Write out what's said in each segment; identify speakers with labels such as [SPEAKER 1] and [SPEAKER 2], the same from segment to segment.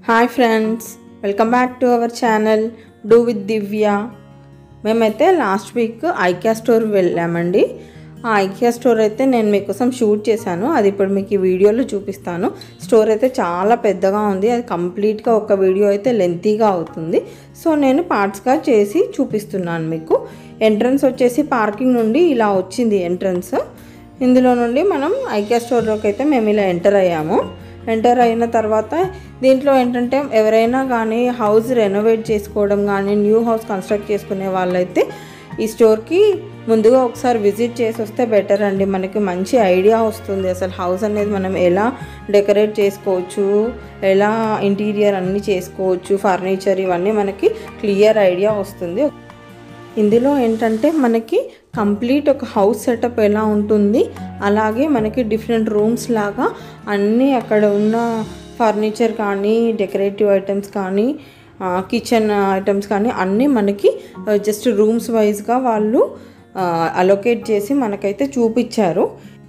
[SPEAKER 1] hi friends welcome back to our channel do with Divya మేమైతే last week IKEA store వెళ్ళామండి ఆ IKEA store అయితే నేను మీకోసం షూట్ చేశాను అది ఇప్పుడు మీకు ఈ వీడియోలో చూపిస్తాను స్టోర్ అయితే చాలా పెద్దగా ఉంది అది కంప్లీట్గా ఒక వీడియో అయితే లెంతీగా అవుతుంది సో నేను పార్ట్స్గా చేసి చూపిస్తున్నాను మీకు ఎంట్రన్స్ వచ్చేసి పార్కింగ్ నుండి ఇలా వచ్చింది ఎంట్రన్స్ ఇందులో నుండి మనం ఐకియా స్టోర్లోకి అయితే మేము ఇలా ఎంటర్ అయ్యాము ఎంటర్ అయిన తర్వాత దీంట్లో ఏంటంటే ఎవరైనా కానీ హౌస్ రెనోవేట్ చేసుకోవడం కానీ న్యూ హౌస్ కన్స్ట్రక్ట్ చేసుకునే వాళ్ళైతే ఈ స్టోర్కి ముందుగా ఒకసారి విజిట్ చేసి వస్తే బెటర్ అండి మనకి మంచి ఐడియా వస్తుంది అసలు హౌస్ అనేది మనం ఎలా డెకరేట్ చేసుకోవచ్చు ఎలా ఇంటీరియర్ అన్నీ చేసుకోవచ్చు ఫర్నిచర్ ఇవన్నీ మనకి క్లియర్ ఐడియా వస్తుంది ఇందులో ఏంటంటే మనకి కంప్లీట్ ఒక హౌస్ సెటప్ ఎలా ఉంటుంది అలాగే మనకి డిఫరెంట్ రూమ్స్ లాగా అన్నీ అక్కడ ఉన్న ఫర్నిచర్ కానీ డెకరేటివ్ ఐటమ్స్ కానీ కిచెన్ ఐటమ్స్ కానీ అన్నీ మనకి జస్ట్ రూమ్స్ వైజ్గా వాళ్ళు అలొకేట్ చేసి మనకైతే చూపించారు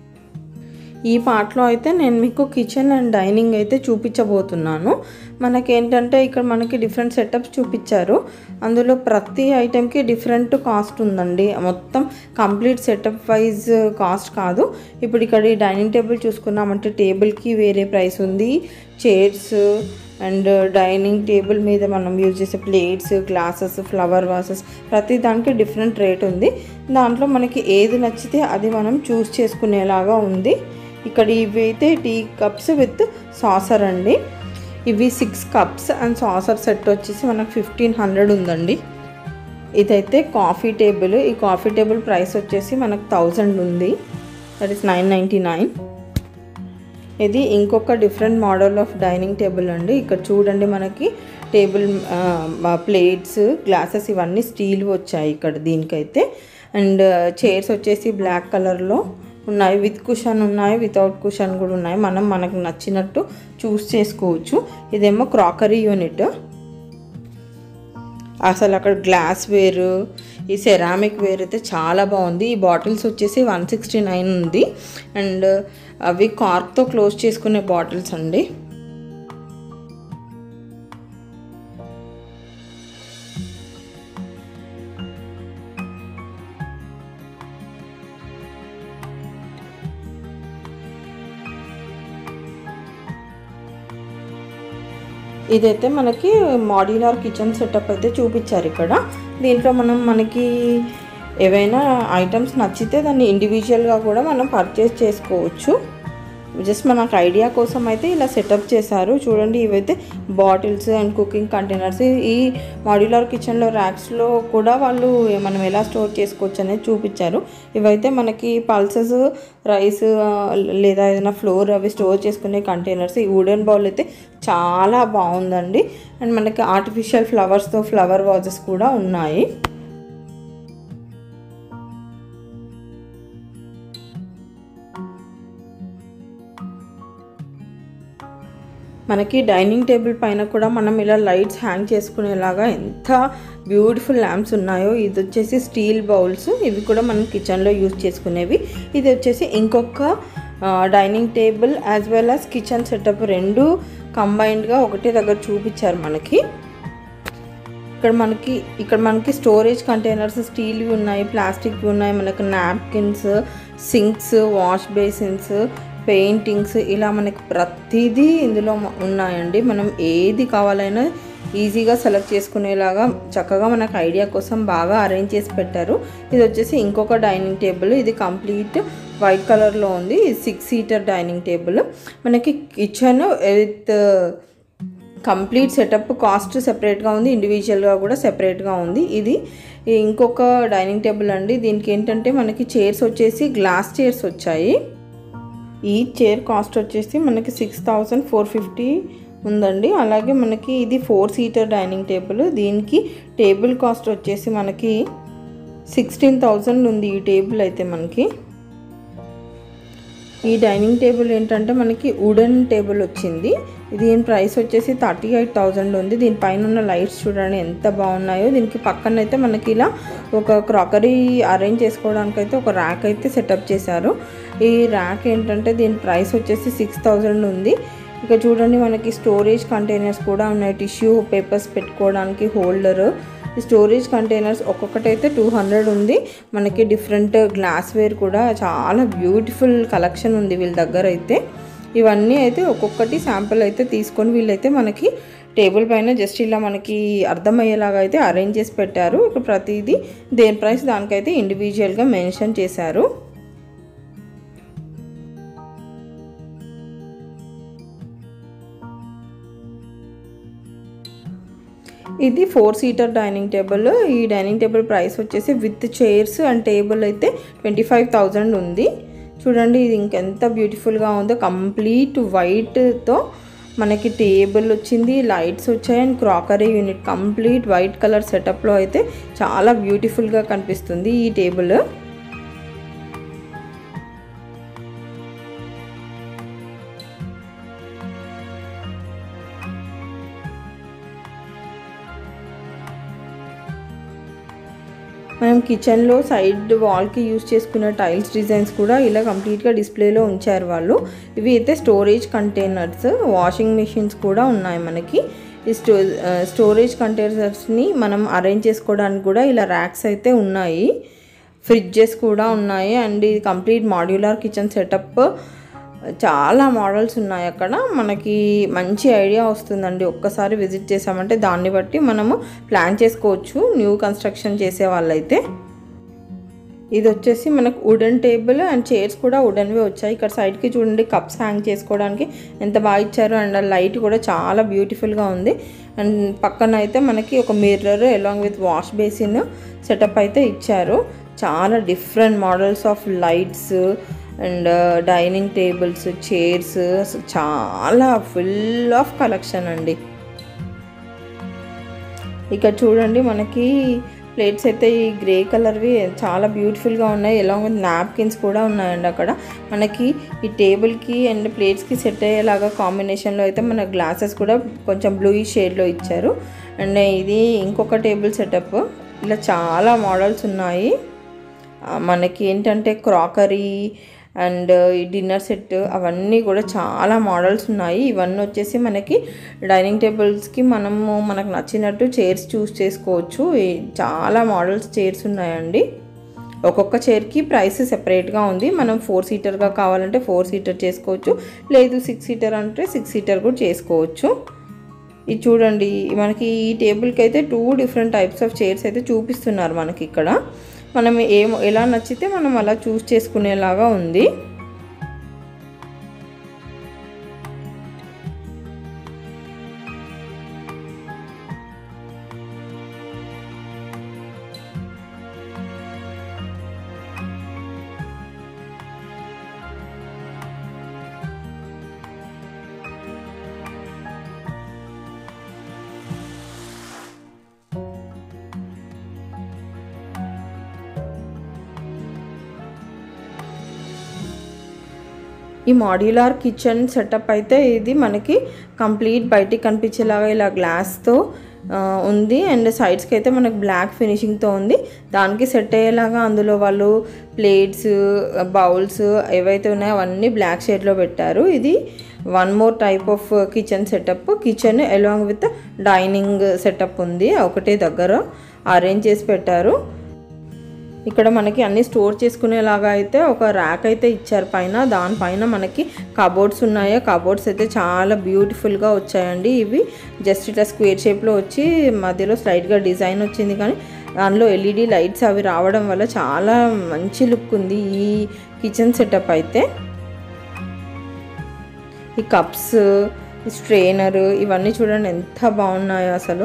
[SPEAKER 1] ఈ పార్ట్లో అయితే నేను మీకు కిచెన్ అండ్ డైనింగ్ అయితే చూపించబోతున్నాను మనకేంటంటే ఇక్కడ మనకి డిఫరెంట్ సెటప్స్ చూపించారు అందులో ప్రతి ఐటెంకి డిఫరెంట్ కాస్ట్ ఉందండి మొత్తం కంప్లీట్ సెటప్ వైజ్ కాస్ట్ కాదు ఇప్పుడు ఇక్కడ ఈ డైనింగ్ టేబుల్ చూసుకున్నామంటే టేబుల్కి వేరే ప్రైస్ ఉంది చైర్స్ అండ్ డైనింగ్ టేబుల్ మీద మనం యూజ్ చేసే ప్లేట్స్ గ్లాసెస్ ఫ్లవర్ వాసెస్ ప్రతి దానికి డిఫరెంట్ రేట్ ఉంది దాంట్లో మనకి ఏది నచ్చితే అది మనం చూస్ చేసుకునేలాగా ఉంది ఇక్కడ ఇవి అయితే టీ కప్స్ విత్ సాసర్ అండి ఇవి six cups and saucer set వచ్చేసి మనకు ఫిఫ్టీన్ హండ్రెడ్ ఉందండి ఇదైతే కాఫీ టేబుల్ ఈ కాఫీ టేబుల్ ప్రైస్ వచ్చేసి మనకు థౌజండ్ ఉంది that is nine ninety nine ఇది ఇంకొక different model of dining table అండి ఇక్కడ చూడండి మనకి టేబుల్ ప్లేట్స్ గ్లాసెస్ ఇవన్నీ స్టీల్ వచ్చాయి ఇక్కడ దీనికైతే అండ్ చైర్స్ వచ్చేసి బ్లాక్ కలర్లో ఉన్నాయి విత్ కుషన్ ఉన్నాయి వితౌట్ కుషన్ కూడా ఉన్నాయి మనం మనకు నచ్చినట్టు చూస్ చేసుకోవచ్చు ఇదేమో క్రాకరీ యూనిట్ అసలు అక్కడ గ్లాస్ వేర్ ఈ సెరామిక్ వేర్ అయితే చాలా బాగుంది ఈ బాటిల్స్ వచ్చేసి వన్ సిక్స్టీ నైన్ ఉంది అండ్ అవి కార్క్తో క్లోజ్ చేసుకునే బాటిల్స్ అండి ఇదైతే మనకి మాడ్యులర్ కిచెన్ సెటప్ అయితే చూపించారు ఇక్కడ దీంట్లో మనం మనకి ఏవైనా ఐటమ్స్ నచ్చితే దాన్ని ఇండివిజువల్గా కూడా మనం పర్చేస్ చేసుకోవచ్చు జస్ట్ మనకు ఐడియా కోసం అయితే ఇలా సెటప్ చేశారు చూడండి ఇవైతే బాటిల్స్ అండ్ కుకింగ్ కంటైనర్స్ ఈ మాడ్యులర్ కిచెన్లో ర్యాక్స్లో కూడా వాళ్ళు మనం ఎలా స్టోర్ చేసుకోవచ్చు అనేది చూపించారు ఇవైతే మనకి పల్సెస్ రైస్ లేదా ఏదైనా ఫ్లోర్ అవి స్టోర్ చేసుకునే కంటైనర్స్ ఈ వుడెన్ బౌల్ అయితే చాలా బాగుందండి అండ్ మనకి ఆర్టిఫిషియల్ ఫ్లవర్స్తో ఫ్లవర్ వాజెస్ కూడా ఉన్నాయి మనకి డైనింగ్ టేబుల్ పైన కూడా మనం ఇలా లైట్స్ హ్యాంగ్ చేసుకునేలాగా ఎంత బ్యూటిఫుల్ ల్యాంప్స్ ఉన్నాయో ఇది వచ్చేసి స్టీల్ బౌల్స్ ఇవి కూడా మనం కిచెన్లో యూజ్ చేసుకునేవి ఇది వచ్చేసి ఇంకొక dining table as well as kitchen setup రెండు కంబైన్డ్గా ఒకటే దగ్గర చూపించారు మనకి ఇక్కడ మనకి ఇక్కడ మనకి స్టోరేజ్ కంటైనర్స్ స్టీల్వి ఉన్నాయి ప్లాస్టిక్వి ఉన్నాయి మనకు napkins sinks wash basins paintings ఇలా మనకి ప్రతిదీ ఇందులో ఉన్నాయండి మనం ఏది కావాలైనా ఈజీగా సెలెక్ట్ చేసుకునేలాగా చక్కగా మనకు ఐడియా కోసం బాగా అరేంజ్ చేసి పెట్టారు ఇది వచ్చేసి ఇంకొక డైనింగ్ టేబుల్ ఇది కంప్లీట్ వైట్ కలర్లో ఉంది ఇది సిక్స్ సీటర్ డైనింగ్ టేబుల్ మనకి kitchen with complete setup cost సెపరేట్గా ఉంది ఇండివిజువల్గా కూడా సెపరేట్గా ఉంది ఇది ఇంకొక డైనింగ్ టేబుల్ అండి దీనికి ఏంటంటే మనకి చైర్స్ వచ్చేసి గ్లాస్ చైర్స్ వచ్చాయి ఈ చైర్ కాస్ట్ వచ్చేసి మనకి సిక్స్ థౌజండ్ ఫోర్ ఫిఫ్టీ ఉందండి అలాగే మనకి ఇది ఫోర్ సీటర్ డైనింగ్ టేబుల్ దీనికి టేబుల్ కాస్ట్ వచ్చేసి మనకి సిక్స్టీన్ థౌజండ్ ఉంది ఈ టేబుల్ అయితే మనకి ఈ డైనింగ్ టేబుల్ ఏంటంటే మనకి వుడెన్ టేబుల్ వచ్చింది దీని ప్రైస్ వచ్చేసి థర్టీ ఎయిట్ థౌజండ్ ఉంది దీనిపైన ఉన్న లైట్స్ చూడండి ఎంత బాగున్నాయో దీనికి పక్కన అయితే మనకి ఇలా ఒక క్రాకరీ అరేంజ్ చేసుకోవడానికి అయితే ఒక ర్యాక్ అయితే సెటప్ చేశారు ఈ ర్యాక్ ఏంటంటే దీని ప్రైస్ వచ్చేసి సిక్స్ థౌజండ్ ఉంది ఇక చూడండి మనకి స్టోరేజ్ కంటైనర్స్ కూడా ఉన్నాయి టిష్యూ పేపర్స్ పెట్టుకోవడానికి హోల్డర్ ఈ స్టోరేజ్ కంటైనర్స్ ఒక్కొక్కటైతే టూ హండ్రెడ్ ఉంది మనకి డిఫరెంట్ గ్లాస్ వేర్ కూడా చాలా బ్యూటిఫుల్ కలెక్షన్ ఉంది వీళ్ళ దగ్గర అయితే ఇవన్నీ అయితే ఒక్కొక్కటి శాంపుల్ అయితే తీసుకొని వీళ్ళైతే మనకి టేబుల్ పైన జస్ట్ ఇలా మనకి అర్థమయ్యేలాగా అయితే అరేంజ్ చేసి పెట్టారు ఇక్కడ ప్రతిదీ దేని ప్రైస్ దానికైతే ఇండివిజువల్గా మెన్షన్ చేశారు ఇది ఫోర్ సీటర్ డైనింగ్ టేబుల్ ఈ డైనింగ్ టేబుల్ ప్రైస్ వచ్చేసి విత్ చైర్స్ అండ్ టేబుల్ అయితే ట్వంటీ ఫైవ్ థౌజండ్ ఉంది చూడండి ఇది ఇంకెంత బ్యూటిఫుల్గా ఉందో కంప్లీట్ వైట్తో మనకి టేబుల్ వచ్చింది లైట్స్ వచ్చాయి and crockery unit complete white colour సెటప్లో అయితే చాలా బ్యూటిఫుల్గా కనిపిస్తుంది ఈ టేబుల్ మనం కిచెన్లో సైడ్ వాల్కి యూస్ చేసుకున్న టైల్స్ డిజైన్స్ కూడా ఇలా కంప్లీట్గా డిస్ప్లేలో ఉంచారు వాళ్ళు ఇవి అయితే స్టోరేజ్ కంటైనర్స్ వాషింగ్ మెషిన్స్ కూడా ఉన్నాయి మనకి ఈ స్టో స్టోరేజ్ కంటైనర్స్ని మనం అరేంజ్ చేసుకోవడానికి కూడా ఇలా ర్యాక్స్ అయితే ఉన్నాయి ఫ్రిడ్జెస్ కూడా ఉన్నాయి అండ్ ఇది కంప్లీట్ మాడ్యులర్ కిచెన్ సెటప్ చాలా మోడల్స్ ఉన్నాయి అక్కడ మనకి మంచి ఐడియా వస్తుందండి ఒక్కసారి విజిట్ చేసామంటే దాన్ని బట్టి మనము ప్లాన్ చేసుకోవచ్చు న్యూ కన్స్ట్రక్షన్ చేసే వాళ్ళైతే ఇది వచ్చేసి మనకు వుడెన్ టేబుల్ అండ్ చైర్స్ కూడా వుడెన్వే వచ్చాయి ఇక్కడ సైడ్కి చూడండి కప్స్ హ్యాంగ్ చేసుకోవడానికి ఎంత బాగా ఇచ్చారు అండ్ లైట్ కూడా చాలా బ్యూటిఫుల్గా ఉంది అండ్ పక్కన అయితే మనకి ఒక mirror along with wash basin setup అయితే ఇచ్చారు చాలా different models of lights and dining tables chairs చాలా ఫుల్ ఆఫ్ కలెక్షన్ అండి ఇక్కడ చూడండి మనకి ప్లేట్స్ అయితే ఈ గ్రే కలర్వి చాలా బ్యూటిఫుల్గా ఉన్నాయి ఎలాంగ్ విత్ నాప్కిన్స్ కూడా ఉన్నాయండి అక్కడ మనకి ఈ టేబుల్కి అండ్ ప్లేట్స్కి సెట్ అయ్యేలాగా కాంబినేషన్లో అయితే మన గ్లాసెస్ కూడా కొంచెం బ్లూ షేడ్లో ఇచ్చారు అండ్ ఇది ఇంకొక టేబుల్ సెటప్ ఇలా చాలా మోడల్స్ ఉన్నాయి మనకి ఏంటంటే క్రాకరీ అండ్ ఈ డిన్నర్ సెట్ అవన్నీ కూడా చాలా మోడల్స్ ఉన్నాయి ఇవన్నీ వచ్చేసి మనకి డైనింగ్ టేబుల్స్కి మనము మనకు నచ్చినట్టు చైర్స్ చూస్ చేసుకోవచ్చు చాలా మోడల్స్ చైర్స్ ఉన్నాయండి ఒక్కొక్క చైర్కి ప్రైస్ సెపరేట్గా ఉంది మనం ఫోర్ సీటర్గా కావాలంటే ఫోర్ సీటర్ చేసుకోవచ్చు లేదు సిక్స్ సీటర్ అంటే సిక్స్ సీటర్ కూడా చేసుకోవచ్చు ఇది చూడండి మనకి ఈ టేబుల్కి అయితే two different types of chairs అయితే చూపిస్తున్నారు మనకి ఇక్కడ మనం ఏం ఎలా నచ్చితే మనం అలా చూస్ చేసుకునేలాగా ఉంది ఈ మాడ్యులర్ కిచెన్ సెటప్ అయితే ఇది మనకి కంప్లీట్ బయటికి కనిపించేలాగా ఇలా గ్లాస్తో ఉంది అండ్ సైడ్స్కి అయితే మనకు బ్లాక్ ఫినిషింగ్తో ఉంది దానికి సెట్ అయ్యేలాగా అందులో వాళ్ళు ప్లేట్స్ బౌల్స్ ఏవైతే ఉన్నాయో అవన్నీ బ్లాక్ షేడ్లో పెట్టారు ఇది one more type of kitchen setup kitchen along with dining setup ఉంది ఒకటే దగ్గర అరేంజ్ చేసి పెట్టారు ఇక్కడ మనకి అన్ని స్టోర్ చేసుకునేలాగా అయితే ఒక ర్యాక్ అయితే ఇచ్చారు పైన దానిపైన మనకి కబోర్డ్స్ ఉన్నాయి కబోర్డ్స్ అయితే చాలా బ్యూటిఫుల్గా వచ్చాయండి ఇవి జస్ట్ ఇట్లా స్క్వేర్ షేప్లో వచ్చి మధ్యలో స్లైడ్గా డిజైన్ వచ్చింది కానీ దానిలో ఎల్ఈడి లైట్స్ అవి రావడం వల్ల చాలా మంచి లుక్ ఉంది ఈ కిచెన్ సెటప్ అయితే ఈ కప్స్ స్ట్రెయినర్ ఇవన్నీ చూడండి ఎంత బాగున్నాయో అసలు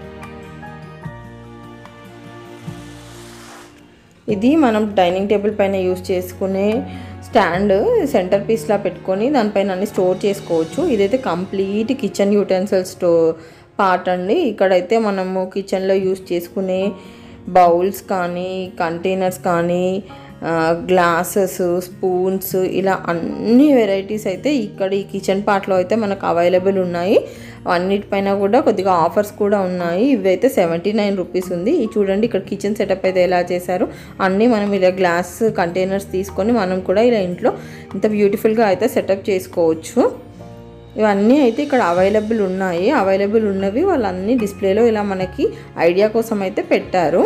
[SPEAKER 1] ఇది మనం డైనింగ్ టేబుల్ పైన యూస్ చేసుకునే స్టాండ్ సెంటర్ పీస్లా పెట్టుకొని దానిపైన అన్ని స్టోర్ చేసుకోవచ్చు ఇదైతే complete kitchen utensil store part అండి ఇక్కడైతే మనము కిచెన్లో యూస్ చేసుకునే బౌల్స్ కానీ కంటైనర్స్ కానీ గ్లాసెస్ స్పూన్స్ ఇలా అన్ని వెరైటీస్ అయితే ఇక్కడ ఈ కిచెన్ పార్ట్లో అయితే మనకు అవైలబుల్ ఉన్నాయి అన్నిటిపైన కూడా కొద్దిగా ఆఫర్స్ కూడా ఉన్నాయి ఇవైతే సెవెంటీ నైన్ రూపీస్ ఉంది ఇది చూడండి ఇక్కడ కిచెన్ సెటప్ అయితే ఎలా చేశారు అన్నీ మనం ఇలా గ్లాస్ కంటైనర్స్ తీసుకొని మనం కూడా ఇలా ఇంట్లో ఇంత బ్యూటిఫుల్గా అయితే సెటప్ చేసుకోవచ్చు ఇవన్నీ అయితే ఇక్కడ అవైలబుల్ ఉన్నాయి అవైలబుల్ ఉన్నవి వాళ్ళన్నీ డిస్ప్లేలో ఇలా మనకి ఐడియా కోసం అయితే పెట్టారు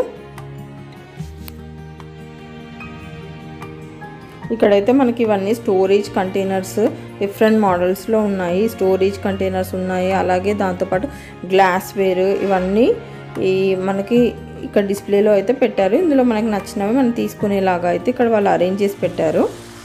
[SPEAKER 1] ఇక్కడైతే మనకి ఇవన్నీ స్టోరేజ్ కంటైనర్స్ డిఫరెంట్ మోడల్స్లో ఉన్నాయి స్టోరేజ్ కంటైనర్స్ ఉన్నాయి అలాగే దాంతోపాటు గ్లాస్ వేర్ ఇవన్నీ ఈ మనకి ఇక్కడ డిస్ప్లేలో అయితే పెట్టారు ఇందులో మనకి నచ్చినవి మనం తీసుకునేలాగా అయితే ఇక్కడ వాళ్ళు అరేంజ్ చేసి పెట్టారు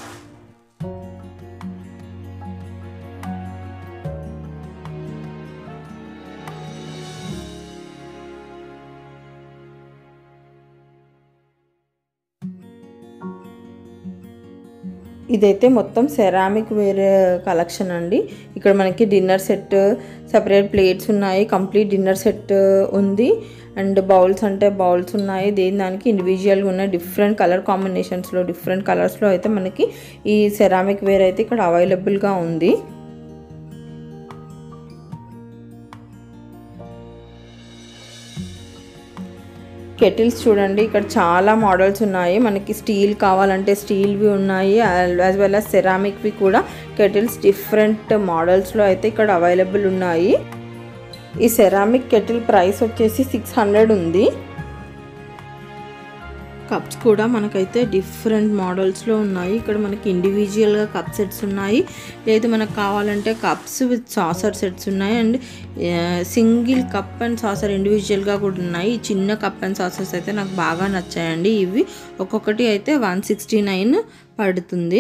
[SPEAKER 1] ఇదైతే మొత్తం సెరామిక్ వేర్ కలెక్షన్ అండి ఇక్కడ మనకి డిన్నర్ సెట్ సపరేట్ ప్లేట్స్ ఉన్నాయి కంప్లీట్ డిన్నర్ సెట్ ఉంది అండ్ బౌల్స్ అంటే బౌల్స్ ఉన్నాయి దేని దానికి ఇండివిజువల్గా ఉన్నాయి డిఫరెంట్ కలర్ కాంబినేషన్స్లో డిఫరెంట్ కలర్స్లో అయితే మనకి ఈ సెరామిక్ వేర్ అయితే ఇక్కడ అవైలబుల్గా ఉంది కెటిల్స్ చూడండి ఇక్కడ చాలా మోడల్స్ ఉన్నాయి మనకి స్టీల్ కావాలంటే స్టీల్వి ఉన్నాయి యాజ్ వెల్ as సెరామిక్వి కూడా కెటిల్స్ డిఫరెంట్ మోడల్స్లో అయితే ఇక్కడ అవైలబుల్ ఉన్నాయి ఈ సెరామిక్ కెటిల్ ప్రైస్ వచ్చేసి సిక్స్ హండ్రెడ్ ఉంది కప్స్ కూడా మనకైతే డిఫరెంట్ మోడల్స్లో ఉన్నాయి ఇక్కడ మనకి ఇండివిజువల్గా కప్ సెట్స్ ఉన్నాయి లేదు మనకు కావాలంటే కప్స్ విత్ సాసర్ సెట్స్ ఉన్నాయి and single cup and saucer ఇండివిజువల్గా కూడా ఉన్నాయి ఈ చిన్న కప్ అండ్ సాసర్స్ అయితే నాకు బాగా నచ్చాయండి ఇవి ఒక్కొక్కటి అయితే వన్ సిక్స్టీ నైన్ పడుతుంది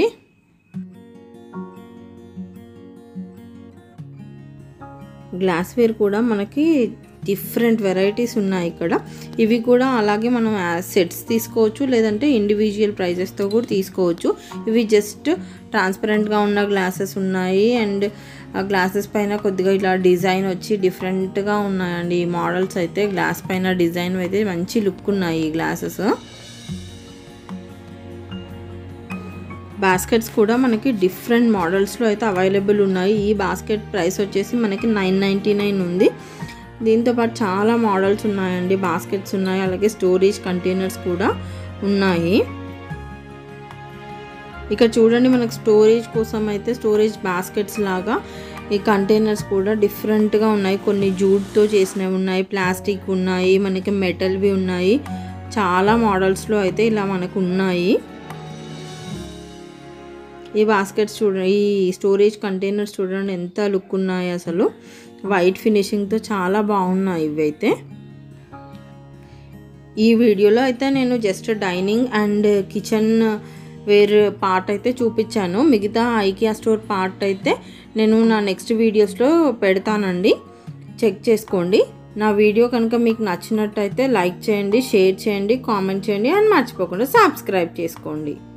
[SPEAKER 1] గ్లాస్ వేర్ కూడా మనకి డిఫరెంట్ వెరైటీస్ ఉన్నాయి ఇక్కడ ఇవి కూడా అలాగే మనం సెట్స్ తీసుకోవచ్చు లేదంటే ఇండివిజువల్ ప్రైజెస్తో కూడా తీసుకోవచ్చు ఇవి జస్ట్ ట్రాన్స్పరెంట్గా ఉన్న గ్లాసెస్ ఉన్నాయి అండ్ ఆ గ్లాసెస్ పైన కొద్దిగా ఇలా డిజైన్ వచ్చి డిఫరెంట్గా ఉన్నాయండి ఈ మోడల్స్ అయితే గ్లాస్ పైన డిజైన్ అయితే మంచి లుక్ ఉన్నాయి ఈ గ్లాసెస్ బాస్కెట్స్ కూడా మనకి డిఫరెంట్ మోడల్స్లో అయితే అవైలబుల్ ఉన్నాయి ఈ బాస్కెట్ ప్రైస్ వచ్చేసి మనకి నైన్ నైంటీ నైన్ ఉంది దీంతోపాటు చాలా మోడల్స్ ఉన్నాయండి బాస్కెట్స్ ఉన్నాయి అలాగే స్టోరేజ్ కంటైనర్స్ కూడా ఉన్నాయి ఇక్కడ చూడండి మనకు స్టోరేజ్ కోసం అయితే స్టోరేజ్ బాస్కెట్స్ లాగా ఈ కంటైనర్స్ కూడా డిఫరెంట్గా ఉన్నాయి కొన్ని జూట్తో చేసినవి ఉన్నాయి ప్లాస్టిక్ ఉన్నాయి మనకి మెటల్వి ఉన్నాయి చాలా మోడల్స్లో అయితే ఇలా మనకు ఉన్నాయి ఈ బాస్కెట్స్ చూడండి ఈ స్టోరేజ్ కంటైనర్స్ చూడండి ఎంత లుక్ ఉన్నాయి అసలు వైట్ ఫినిషింగ్తో చాలా బాగున్నాయి ఇవైతే ఈ వీడియోలో అయితే నేను just dining and kitchenware part అయితే చూపించాను మిగతా ఐకియా స్టోర్ పార్ట్ అయితే నేను నా నెక్స్ట్ వీడియోస్లో పెడతానండి చెక్ చేసుకోండి నా వీడియో కనుక మీకు నచ్చినట్టయితే లైక్ చేయండి షేర్ చేయండి కామెంట్ చేయండి అండ్ మర్చిపోకుండా సబ్స్క్రైబ్ చేసుకోండి